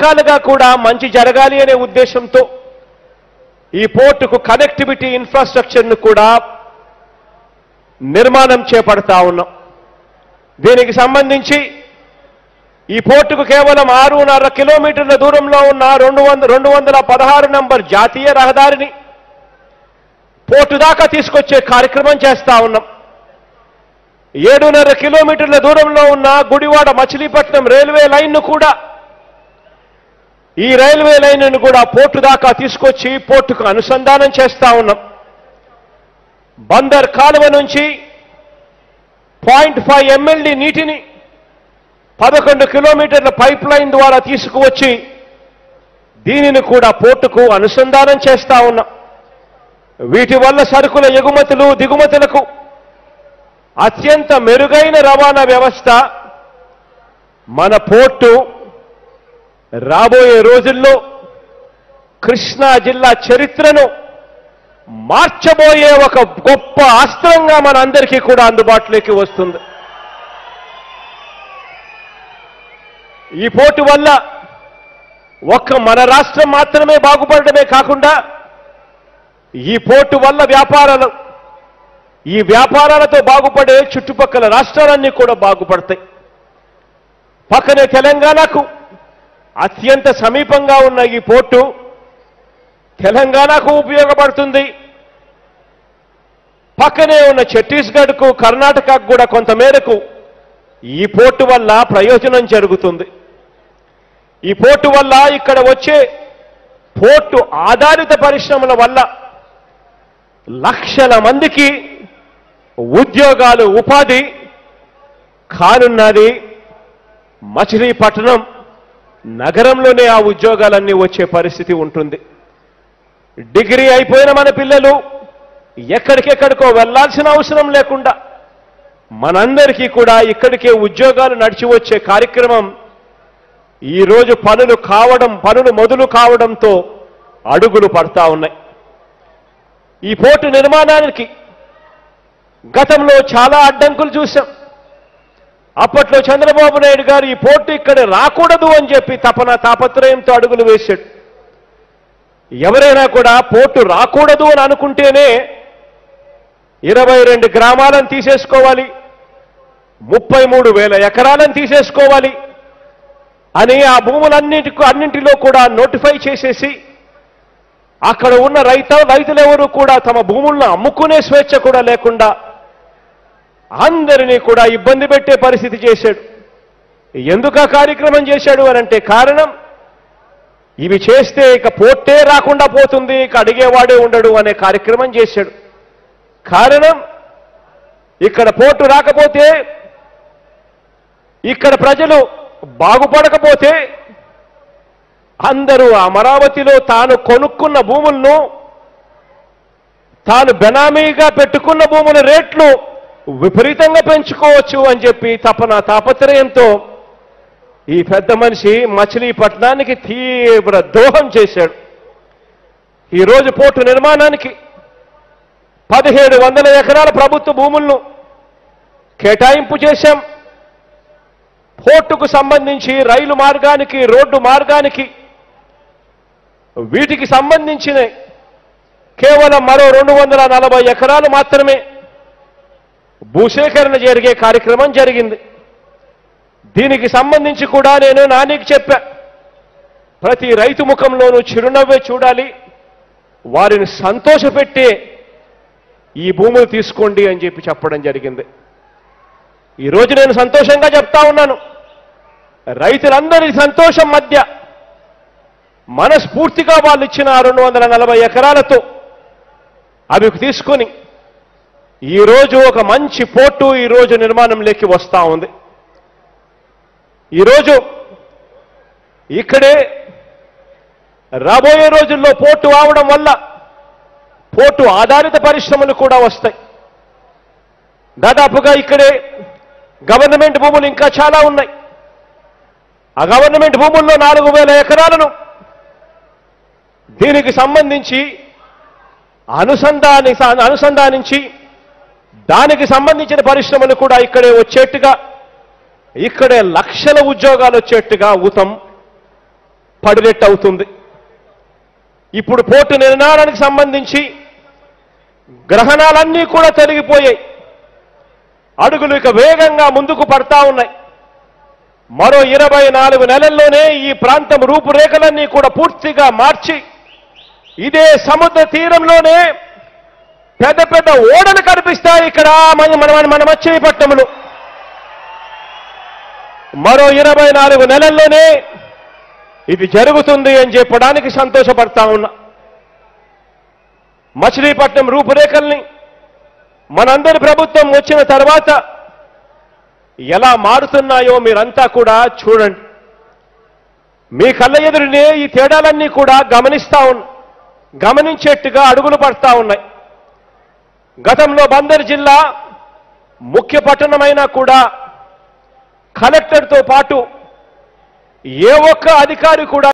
రకాలుగా కూడా మంచి జరగాలి అనే ఉద్దేశంతో ఈ పోర్టుకు కనెక్టివిటీ ఇన్ఫ్రాస్ట్రక్చర్ను కూడా నిర్మాణం చేపడతా ఉన్నాం దీనికి సంబంధించి ఈ పోర్టుకు కేవలం ఆరున్నర కిలోమీటర్ల దూరంలో ఉన్న రెండు వంద రెండు వందల పదహారు నంబర్ జాతీయ రహదారిని పోర్టు దాకా తీసుకొచ్చే కార్యక్రమం చేస్తా ఉన్నాం ఏడున్నర కిలోమీటర్ల దూరంలో ఉన్న గుడివాడ మచిలీపట్నం రైల్వే లైన్ను కూడా ఈ రైల్వే లైన్ను కూడా పోర్టు దాకా తీసుకొచ్చి పోర్టుకు అనుసంధానం చేస్తా ఉన్నాం బందర్ కాలువ నుంచి పాయింట్ ఫైవ్ ఎంఎల్డి నీటిని పదకొండు కిలోమీటర్ల పైప్ లైన్ ద్వారా తీసుకువచ్చి దీనిని కూడా పోర్టుకు అనుసంధానం చేస్తా ఉన్నాం వీటి వల్ల సరుకుల ఎగుమతులు దిగుమతులకు అత్యంత మెరుగైన రవాణా వ్యవస్థ మన పోర్టు రాబోయే రోజుల్లో కృష్ణా జిల్లా చరిత్రను మార్చబోయే ఒక గొప్ప అస్త్రంగా మన అందరికీ కూడా అందుబాటులోకి వస్తుంది ఈ పోటు వల్ల ఒక్క మన రాష్ట్రం మాత్రమే బాగుపడడమే కాకుండా ఈ పోర్టు వల్ల వ్యాపారాలు ఈ వ్యాపారాలతో బాగుపడే చుట్టుపక్కల రాష్ట్రాలన్నీ కూడా బాగుపడతాయి పక్కనే తెలంగాణకు అత్యంత సమీపంగా ఉన్న ఈ పోర్టు తెలంగాణకు ఉపయోగపడుతుంది పక్కనే ఉన్న ఛత్తీస్గఢ్కు కర్ణాటకకు కూడా కొంతమేరకు ఈ పోర్టు వల్ల ప్రయోజనం జరుగుతుంది ఈ పోర్టు వల్ల ఇక్కడ వచ్చే పోర్టు ఆధారిత పరిశ్రమల వల్ల లక్షల మందికి ఉద్యోగాలు ఉపాధి కానున్నది మచిలీపట్నం నగరంలోనే ఆ ఉద్యోగాలన్నీ వచ్చే పరిస్థితి ఉంటుంది డిగ్రీ అయిపోయిన మన పిల్లలు ఎక్కడికెక్కడికో వెళ్లాల్సిన అవసరం లేకుండా మనందరికీ కూడా ఇక్కడికే ఉద్యోగాలు నడిచి వచ్చే కార్యక్రమం ఈరోజు పనులు కావడం పనులు మొదలు కావడంతో అడుగులు పడతా ఉన్నాయి ఈ పోర్టు నిర్మాణానికి గతంలో చాలా అడ్డంకులు చూశాం అప్పట్లో చంద్రబాబు నాయుడు గారు ఈ పోర్టు ఇక్కడ రాకూడదు అని చెప్పి తపన తాపత్రయంతో అడుగులు వేశాడు ఎవరైనా కూడా పోర్టు రాకూడదు అని అనుకుంటేనే ఇరవై రెండు గ్రామాలను తీసేసుకోవాలి ముప్పై మూడు వేల ఎకరాలను తీసేసుకోవాలి అని ఆ భూములన్నింటికి అన్నింటిలో కూడా నోటిఫై చేసేసి అక్కడ ఉన్న రైత రైతులెవరూ కూడా తమ భూములను అమ్ముకునే స్వేచ్ఛ కూడా లేకుండా అందరినీ కూడా ఇబ్బంది పెట్టే పరిస్థితి చేశాడు ఎందుకు ఆ కార్యక్రమం చేశాడు అనంటే కారణం ఇవి చేస్తే ఇక పోట్టే రాకుండా పోతుంది ఇక అడిగేవాడే ఉండడు అనే కార్యక్రమం చేశాడు కారణం ఇక్కడ పోర్టు రాకపోతే ఇక్కడ ప్రజలు బాగుపడకపోతే అందరూ అమరావతిలో తాను కొనుక్కున్న భూములను తాను బెనామీగా పెట్టుకున్న భూముల రేట్లు విపరీతంగా పెంచుకోవచ్చు అని చెప్పి తపన తాపత్రయంతో ఈ పెద్ద మనిషి మచిలీపట్నానికి తీవ్ర దోహం చేశాడు ఈరోజు పోర్టు నిర్మాణానికి పదిహేడు వందల ఎకరాల ప్రభుత్వ భూములను కేటాయింపు చేశాం పోర్టుకు సంబంధించి రైలు మార్గానికి రోడ్డు మార్గానికి వీటికి సంబంధించిన కేవలం మరో రెండు వందల నలభై ఎకరాలు మాత్రమే భూసేకరణ జరిగే కార్యక్రమం జరిగింది దీనికి సంబంధించి కూడా నేను నానికి చెప్పా ప్రతి రైతు ముఖంలోనూ చిరునవ్వే చూడాలి వారిని సంతోషపెట్టే ఈ భూములు తీసుకోండి అని చెప్పి చెప్పడం జరిగింది ఈరోజు నేను సంతోషంగా చెప్తా ఉన్నాను రైతులందరి సంతోషం మధ్య మనస్ఫూర్తిగా వాళ్ళు ఇచ్చిన రెండు వందల నలభై ఎకరాలతో అవి తీసుకొని ఈరోజు ఒక మంచి పోర్టు ఈరోజు నిర్మాణంలోకి వస్తా ఉంది ఈరోజు ఇక్కడే రాబోయే రోజుల్లో పోర్టు అవడం వల్ల పోర్టు ఆధారిత పరిశ్రమలు కూడా వస్తాయి దాదాపుగా ఇక్కడే గవర్నమెంట్ భూములు ఇంకా చాలా ఉన్నాయి ఆ గవర్నమెంట్ భూముల్లో నాలుగు వేల ఎకరాలను దీనికి సంబంధించి అనుసంధాని అనుసంధానించి దానికి సంబంధించిన పరిశ్రమలు కూడా ఇక్కడే వచ్చేట్టుగా ఇక్కడే లక్షల ఉద్యోగాలు వచ్చేట్టుగా ఊతం పడినట్టు అవుతుంది ఇప్పుడు పోర్టు నిర్ణయానికి సంబంధించి గ్రహణాలన్నీ కూడా తొలగిపోయాయి అడుగులు ఇక వేగంగా ముందుకు పడతా ఉన్నాయి మరో ఇరవై నాలుగు నెలల్లోనే ఈ ప్రాంతం రూపురేఖలన్నీ కూడా పూర్తిగా మార్చి ఇదే సముద్ర తీరంలోనే పెద్ద పెద్ద ఓడలు కనిపిస్తాయి ఇక్కడ మన మన మన మచిలీపట్నంలో మరో ఇరవై నాలుగు నెలల్లోనే ఇది జరుగుతుంది అని చెప్పడానికి సంతోషపడతా ఉన్నా మచిలీపట్నం రూపురేఖల్ని మనందరి ప్రభుత్వం వచ్చిన తర్వాత ఎలా మారుతున్నాయో మీరంతా కూడా చూడండి మీ కళ్ళ ఎదురునే ఈ తేడాలన్నీ కూడా గమనిస్తా ఉన్న గమనించేట్టుగా అడుగులు పడతా ఉన్నాయి గతంలో బందర్ జిల్లా ముఖ్య పట్టణమైనా కూడా కలెక్టర్తో పాటు ఏ ఒక్క అధికారి కూడా